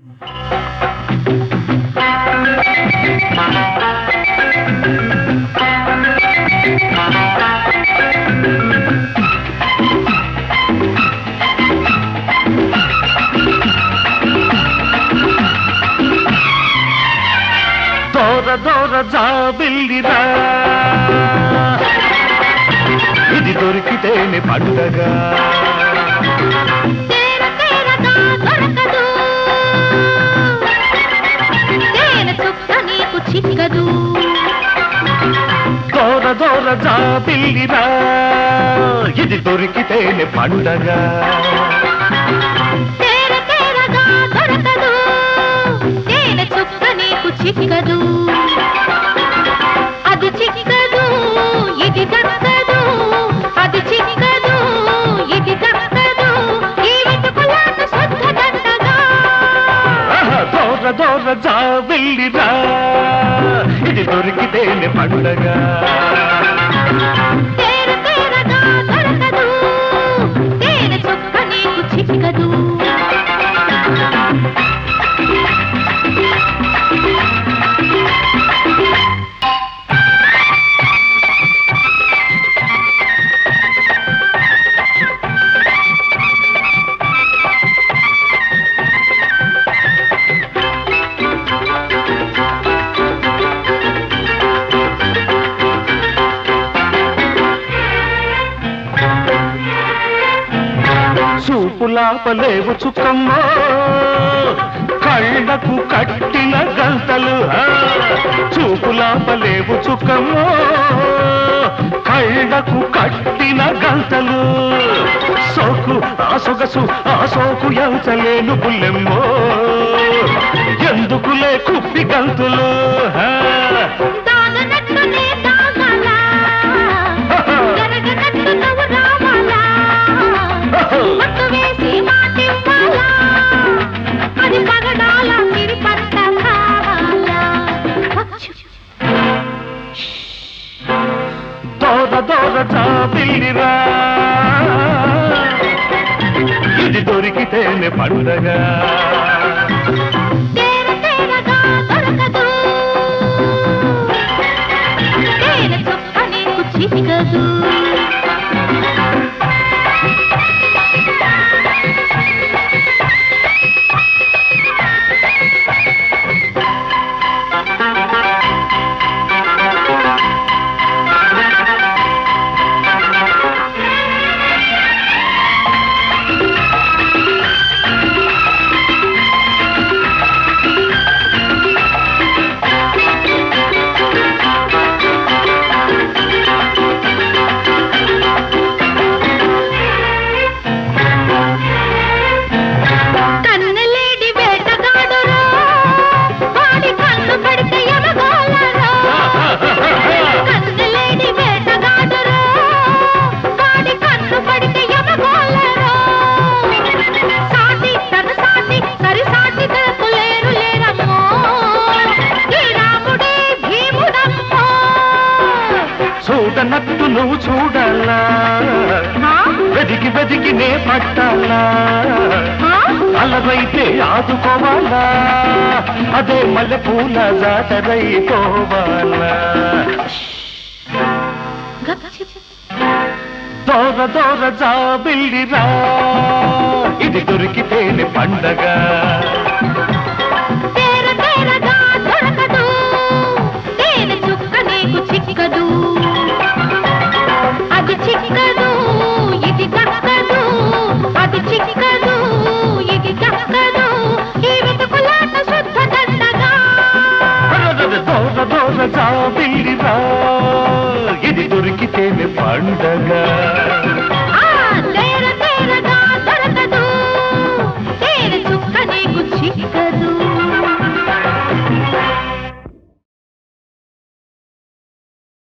దోర దోర జాబిల్లిరా ఇది దొరికితేనే పండగ తేర తేరగా దొరకదు తేనె చుక్క నీకు చిక్కదు దోర దోర జాబిల్లిరా ఇది దొరికితేనే పండగ తేర తేరగా దొరకదు తేనె చుక్క నీకు చిక్కదు అది చిక్కదు ఇది దక్కదు అది చిక్కదు ఇది దక్కదు ఈ వెతుకులాట శుద్ధ దండగా ఆహా, దోర దోర జాబిల్లిరా ఇది దొరికితేనే పండగ తేర తేరగా దొరకదు తేనె చుక్క నీకు చిక్కదు చూపులాపలేవు చుక్కమ్మో కళ్ళకు కట్టిన గంతలు ఆ, చూపులాపలేవు చుక్కమ్మో కళ్ళకు కట్టిన గంతలు సోకు ఆ సొగసు ఆ సోకు ఎంచలేను బుల్లెమ్మో ఎందుకులే కుప్పి గంతులు ఆ, తాగనట్టు నే తాగాలా జరగనట్టు నువ్వు రావాలా మత్తు వేసి మాటివ్వాలా అది పగడాల సిరి పంట కావాలా దోర దోర చాపిల్లిరా ఇది దొరికితేనే పండగ తేర తేరగా దొరకదు తేనె చుక్క నీకు చిక్కదు కన్నలేడి వేటగాడురా వాడి కన్ను పడితే ఎమగోలరా కన్నలేడి వేటగాడురా వాడి కన్ను పడితే ఎమగోలరా సాటి తన సాటి సరి సాటి తనకు లేరు లేరమ్మో ఈ రాముడే భీముడమ్మో చూడనట్టు నువ్వు చూడాలా ఆ? వెదికి వెదికి నే పట్టాలా ఆ? అలవైతే ఆదుకోవాలా అదే మల్లె పూల జాతరైపోవాలా గప్చిప్. దోర దోర జాబిల్లిరా ఇది దొరికితేనే పండగ తేర తేరగా దొరకదు తేనె చుక్క నీకు చిక్కదు అది చిక్కదు ఇది దక్కదు అది చిక్కదు ఇది దక్కదు ఈ వెతుకులాట శుద్ధ దండగా దోర దోర జాబిల్లిరా ఇది దొరికితేనే పండగ